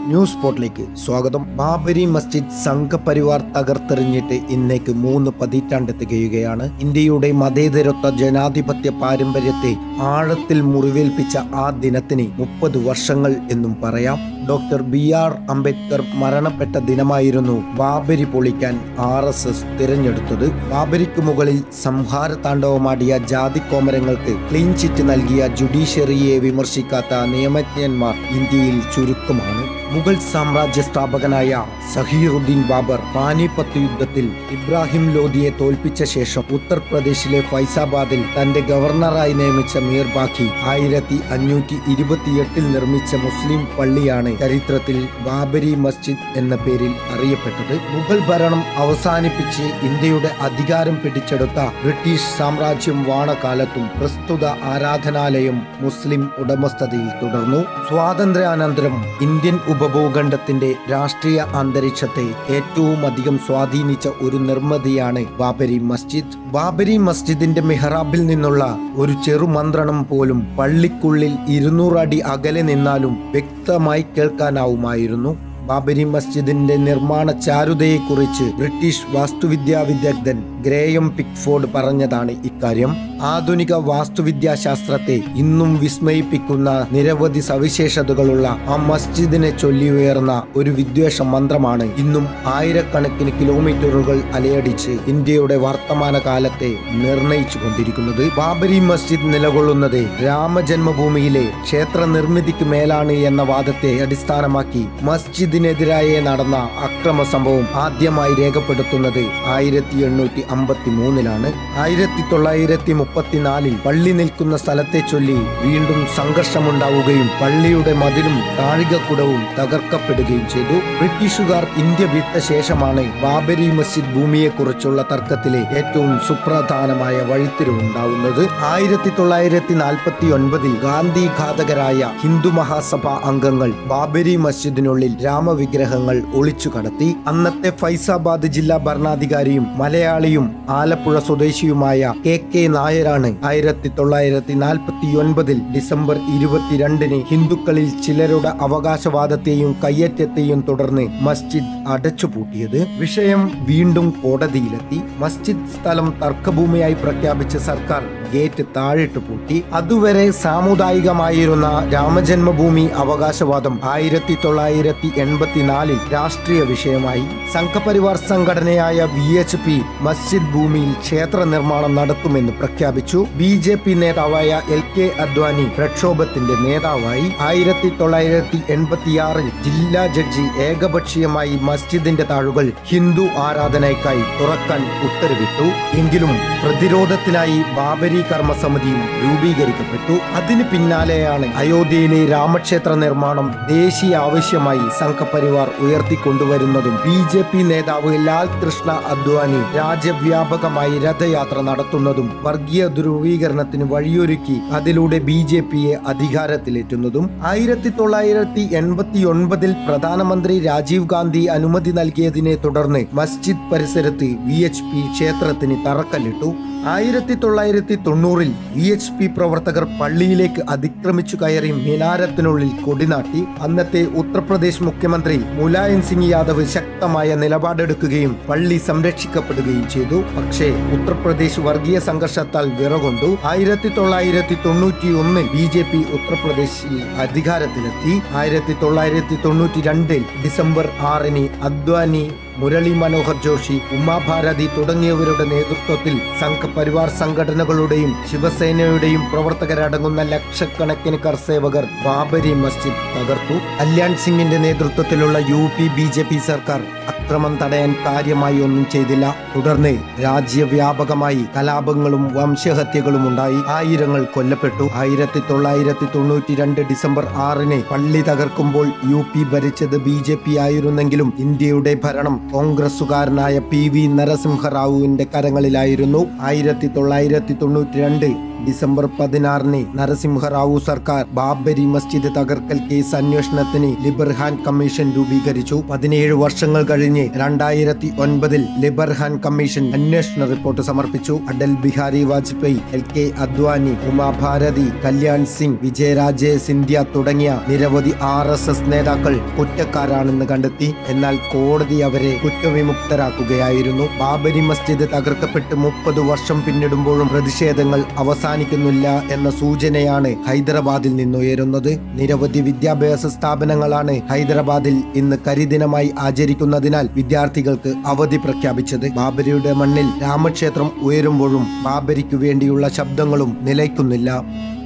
news സ്പോട്ടിലേക്ക് സ്വാഗതം ബാബരി മസ്ജിദ് സംഘപരിവാർ തകർത്തെറിഞ്ഞിട്ട് ഇന്നേക്ക് മൂന്ന് പതിറ്റാണ്ട് തികയുകയാണ് ഇന്ത്യയുടെ മതേതരത്വ ജനാധിപത്യ പാരമ്പര്യത്തെ ആഴത്തിൽ മുറിവേൽപ്പിച്ച ആ ദിനത്തിന് മുപ്പത് വർഷങ്ങൾ എന്നും പറയാം ഡോക്ടർ ബി ആർ അംബേദ്കർ മരണപ്പെട്ട ദിനമായിരുന്നു ബാബരി പൊളിക്കാൻ ആർ എസ് എസ് തിരഞ്ഞെടുത്തത് ബാബരിക്ക് മുകളിൽ സംഹാര താണ്ഡവമാടിയ ജാതി കോമരങ്ങൾക്ക് ക്ലീൻ ചിറ്റ് നൽകിയ ജുഡീഷ്യറിയെ വിമർശിക്കാത്ത നിയമജ്ഞന്മാർ ഇന്ത്യയിൽ ചുരുക്കമാണ് മുഗൾ സാമ്രാജ്യ സ്ഥാപകനായ സഹീറുദ്ദീൻ ബാബർ പാനിപ്പത്ത് യുദ്ധത്തിൽ ഇബ്രാഹിം ലോധിയെ തോൽപ്പിച്ച ശേഷം ഉത്തർപ്രദേശിലെ ഫൈസാബാദിൽ തന്റെ ഗവർണറായി നിയമിച്ച മീർ ബാഖി ആയിരത്തി അഞ്ഞൂറ്റി ഇരുപത്തിയെട്ടിൽ നിർമ്മിച്ച മുസ്ലിം പള്ളിയാണ് ചരിത്രത്തിൽ ബാബരി മസ്ജിദ് എന്ന പേരിൽ അറിയപ്പെട്ടത് മുഗൾ ഭരണം അവസാനിപ്പിച്ച് ഇന്ത്യയുടെ അധികാരം പിടിച്ചെടുത്ത ബ്രിട്ടീഷ് സാമ്രാജ്യം വാണകാലത്തും പ്രസ്തുത ആരാധനാലയം മുസ്ലിം ഉടമസ്ഥതയിൽ തുടർന്നു സ്വാതന്ത്ര്യാനന്തരം ഇന്ത്യൻ ഉപഭൂഖണ്ഡത്തിന്റെ രാഷ്ട്രീയ അന്തരീക്ഷത്തെ ഏറ്റവും അധികം സ്വാധീനിച്ച ഒരു നിർമ്മിതിയാണ് ബാബരി മസ്ജിദ് ബാബരി മസ്ജിദിന്റെ മെഹ്റാബിൽ നിന്നുള്ള ഒരു ചെറുമന്ത്രണം പോലും പള്ളിക്കുള്ളിൽ ഇരുന്നൂറ് അടി അകലെ നിന്നാലും വ്യക്തമായി കേൾക്കാനാവുമായിരുന്നു ബാബരി മസ്ജിദിന്റെ നിർമ്മാണ ചാരുതയെക്കുറിച്ച് ബ്രിട്ടീഷ് വാസ്തുവിദ്യാ വിദഗ്ധൻ ഗ്രേയം പിക്ഫോർഡ് പറഞ്ഞതാണ് ഇക്കാര്യം ആധുനിക വാസ്തുവിദ്യാ ശാസ്ത്രത്തെ ഇന്നും വിസ്മയിപ്പിക്കുന്ന നിരവധി സവിശേഷതകളുള്ള ആ മസ്ജിദിനെ ചൊല്ലി ഉയർന്ന ഒരു വിദ്വേഷ മന്ത്രമാണ് ഇന്നും ആയിരക്കണക്കിന് കിലോമീറ്ററുകൾ അലയടിച്ച് ഇന്ത്യയുടെ വർത്തമാന കാലത്തെ നിർണയിച്ചു കൊണ്ടിരിക്കുന്നത് ബാബരി മസ്ജിദ് നിലകൊള്ളുന്നത് രാമജന്മഭൂമിയിലെ ക്ഷേത്ര നിർമ്മിതിക്ക് മേലാണ് എന്ന വാദത്തെ അടിസ്ഥാനമാക്കി മസ്ജിദിനെതിരായ നടന്ന അക്രമ സംഭവം ആദ്യമായി രേഖപ്പെടുത്തുന്നത് ആയിരത്തി എണ്ണൂറ്റി അമ്പത്തി മൂന്നിലാണ് ആയിരത്തി തൊള്ളായിരത്തി മുപ്പത്തിനാലിൽ പള്ളി നിൽക്കുന്ന സ്ഥലത്തെ ചൊല്ലി വീണ്ടും സംഘർഷമുണ്ടാവുകയും പള്ളിയുടെ മതിലും താഴികക്കുടവും തകർക്കപ്പെടുകയും ചെയ്തു ബ്രിട്ടീഷുകാർ ഇന്ത്യ വിട്ട ശേഷമാണ് ബാബരി മസ്ജിദ് ഭൂമിയെക്കുറിച്ചുള്ള തർക്കത്തിലെ ഏറ്റവും സുപ്രധാനമായ വഴിത്തിരിവുണ്ടാവുന്നത് ആയിരത്തി തൊള്ളായിരത്തി നാൽപ്പത്തി ഒൻപതിൽ ഗാന്ധി ഘാതകരായ ഹിന്ദു മഹാസഭ അംഗങ്ങൾ ബാബരി മസ്ജിദിനുള്ളിൽ രാമവിഗ്രഹങ്ങൾ ഒളിച്ചു കടത്തി അന്നത്തെ ഫൈസാബാദ് ജില്ലാ ഭരണാധികാരിയും മലയാളിയും ആലപ്പുഴ സ്വദേശിയുമായ കെ കെ നായരാണ് ആയിരത്തി തൊള്ളായിരത്തി നാൽപ്പത്തി ഒൻപതിൽ ഡിസംബർ ഇരുപത്തിരണ്ടിന് ഹിന്ദുക്കളിൽ ചിലരുടെ അവകാശവാദത്തെയും കയ്യേറ്റത്തെയും തുടർന്ന് മസ്ജിദ് അടച്ചുപൂട്ടിയത് വിഷയം വീണ്ടും കോടതിയിലെത്തി മസ്ജിദ് സ്ഥലം തർക്കഭൂമിയായി പ്രഖ്യാപിച്ച സർക്കാർ ഗേറ്റ് താഴിട്ട് പൂട്ടി അതുവരെ സാമുദായികമായിരുന്ന രാമജന്മഭൂമി അവകാശവാദം ആയിരത്തി തൊള്ളായിരത്തി എൺപത്തിനാലിൽ രാഷ്ട്രീയ വിഷയമായി സംഘപരിവാർ സംഘടനയായ വി എച്ച് പി മസ്ജിദ് ഭൂമിയിൽ ക്ഷേത്ര നിർമ്മാണം നടത്തുമെന്ന് പ്രഖ്യാപിച്ചു ബി ജെ പി നേതാവായ എൽ കെ അദ്വാനി പ്രക്ഷോഭത്തിന്റെ നേതാവായി ആയിരത്തി തൊള്ളായിരത്തി എൺപത്തിയാറിൽ ജില്ലാ ജഡ്ജി ഏകപക്ഷീയമായി മസ്ജിദിന്റെ താഴുകൾ ഹിന്ദു ആരാധനയ്ക്കായി തുറക്കാൻ ഉത്തരവിട്ടു എങ്കിലും പ്രതിരോധത്തിനായി ബാബരി കർമ്മസമിതിയും രൂപീകരിക്കപ്പെട്ടു അതിന് പിന്നാലെയാണ് അയോധ്യയിലെ രാമക്ഷേത്ര നിർമ്മാണം ദേശീയ ആവശ്യമായി സംഘപരിവാർ ഉയർത്തിക്കൊണ്ടുവരുന്നതും ബി ജെ പി നേതാവ് ലാൽ കൃഷ്ണ അദ്വാനി രാജ്യവ്യാപകമായി രഥയാത്ര നടത്തുന്നതും വർഗീയ ധ്രുവീകരണത്തിന് വഴിയൊരുക്കി അതിലൂടെ ബി ജെ പിയെ അധികാരത്തിലെത്തുന്നതും ആയിരത്തി തൊള്ളായിരത്തി എൺപത്തി ഒൻപതിൽ പ്രധാനമന്ത്രി രാജീവ് ഗാന്ധി അനുമതി നൽകിയതിനെ തുടർന്ന് മസ്ജിദ് പരിസരത്ത് വി എച്ച് പി ക്ഷേത്രത്തിന് തറക്കല്ലിട്ടു ആയിരത്തി തൊള്ളായിരത്തി തൊണ്ണൂറിൽ വി എച്ച് പി പ്രവർത്തകർ പള്ളിയിലേക്ക് അതിക്രമിച്ചു കയറി മിനാരത്തിനുള്ളിൽ കൊടിനാട്ടി അന്നത്തെ ഉത്തർപ്രദേശ് മുഖ്യമന്ത്രി മുലായം സിംഗ് യാദവ് ശക്തമായ നിലപാടെടുക്കുകയും പള്ളി സംരക്ഷിക്കപ്പെടുകയും ചെയ്തു പക്ഷേ ഉത്തർപ്രദേശ് വർഗീയ സംഘർഷത്താൽ വിറകൊണ്ടു ആയിരത്തി തൊള്ളായിരത്തി തൊണ്ണൂറ്റി ഒന്നിൽ ബി ജെ പി ഉത്തർപ്രദേശിൽ അധികാരത്തിലെത്തി ആയിരത്തി തൊള്ളായിരത്തി തൊണ്ണൂറ്റി രണ്ടിൽ ഡിസംബർ ആറിന് അദ്വാനി മുരളി മനോഹർ ജോഷി ഉമാഭാരതി തുടങ്ങിയവരുടെ നേതൃത്വത്തിൽ സംഘപരിവാർ സംഘടനകളുടെയും ശിവസേനയുടെയും പ്രവർത്തകരടങ്ങുന്ന ലക്ഷക്കണക്കിന് കർസേവകർ ബാബരി മസ്ജിദ് തകർത്തു കല്യാൺ സിംഗിന്റെ നേതൃത്വത്തിലുള്ള U P B J P സർക്കാർ അക്രമം തടയാൻ കാര്യമായി ഒന്നും ചെയ്തില്ല തുടർന്ന് രാജ്യവ്യാപകമായി കലാപങ്ങളും വംശഹത്യകളും ഉണ്ടായി ആയിരങ്ങൾ കൊല്ലപ്പെട്ടു ആയിരത്തി തൊള്ളായിരത്തി തൊണ്ണൂറ്റി രണ്ട് ഡിസംബർ ആറിന് പള്ളി തകർക്കുമ്പോൾ യു പി ഭരിച്ചത് ബി ജെ പി ആയിരുന്നെങ്കിലും ഇന്ത്യയുടെ ഭരണം കോൺഗ്രസുകാരനായ പി വി നരസിംഹറാവുവിന്റെ കരങ്ങളിലായിരുന്നു ആയിരത്തി തൊള്ളായിരത്തി തൊണ്ണൂറ്റി രണ്ട് ഡിസംബർ പതിനാറിന് നരസിംഹറാവു സർക്കാർ ബാബരി മസ്ജിദ് തകർക്കൽ കേസ് അന്വേഷണത്തിന് ലിബർഹാൻ കമ്മീഷൻ രൂപീകരിച്ചു പതിനേഴ് വർഷങ്ങൾ കഴിഞ്ഞ് രണ്ടായിരത്തി ഒൻപതിൽ ലിബർഹാൻ കമ്മീഷൻ അന്വേഷണ റിപ്പോർട്ട് സമർപ്പിച്ചു അടൽ ബിഹാരി വാജ്പേയി എൽ കെ അദ്വാനി ഉമാ ഭാരതി കല്യാൺ സിംഗ് വിജയരാജെ സിന്ധ്യ തുടങ്ങിയ നിരവധി ആർ എസ് എസ് നേതാക്കൾ കുറ്റക്കാരാണെന്ന് കണ്ടെത്തി എന്നാൽ കോടതി അവരെ കുറ്റവിമുക്തരാക്കുകയായിരുന്നു ബാബരി മസ്ജിദ് തകർക്കപ്പെട്ട് മുപ്പത് വർഷം പിന്നിടുമ്പോഴും പ്രതിഷേധങ്ങൾ അവസാനിക്കുന്നില്ല എന്ന സൂചനയാണ് ഹൈദരാബാദിൽ നിന്നുയരുന്നത് നിരവധി വിദ്യാഭ്യാസ സ്ഥാപനങ്ങളാണ് ഹൈദരാബാദിൽ ഇന്ന് കരിദിനമായി ആചരിക്കുന്നതിനാൽ വിദ്യാർത്ഥികൾക്ക് അവധി പ്രഖ്യാപിച്ചത് ബാബരിയുടെ മണ്ണിൽ രാമക്ഷേത്രം ഉയരുമ്പോഴും ബാബരിക്കു വേണ്ടിയുള്ള ശബ്ദങ്ങളും നിലയ്ക്കുന്നില്ല